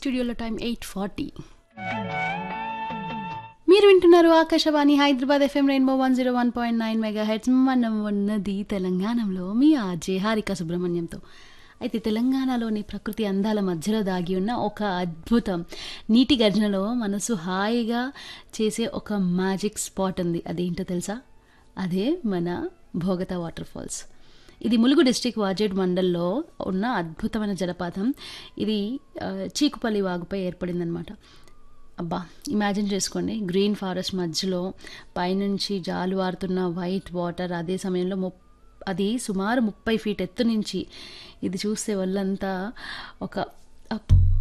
స్టూడియోలో time eight forty మీరు వింటున్నారు Akashvani Hyderabad FM rainbow one zero one point nine mega heads మనం ఉన్నది తెలంగాణలో మీ ఆర్జే హారిక సుబ్రహ్మణ్యంతో అయితే తెలంగాణలోని ప్రకృతి అందాల మధ్యలో దాగి ఉన్న ఒక అద్భుతం నీటి గర్జనలో మనసు హాయిగా చేసే ఒక మ్యాజిక్ స్పాట్ ఉంది అదేంటో తెలుసా అదే మన భోగత వాటర్ ఫాల్స్ ఇది ములుగు డిస్టిక్ వాజేడ్ మండల్లో ఉన్న అద్భుతమైన జలపాతం ఇది ఆ, చీకుపల్లి వాగుపై ఏర్పడిందనమాట అబ్బా ఇమాజిన్ చేసుకోండి గ్రీన్ ఫారెస్ట్ మధ్యలో పైనుంచి జాలువారుతున్న వైట్ వాటర్ అదే సమయంలో ముప్ అది సుమారు ముప్పై ఫీట్ ఎత్తు నుంచి ఇది చూస్తే వాళ్ళంతా ఒక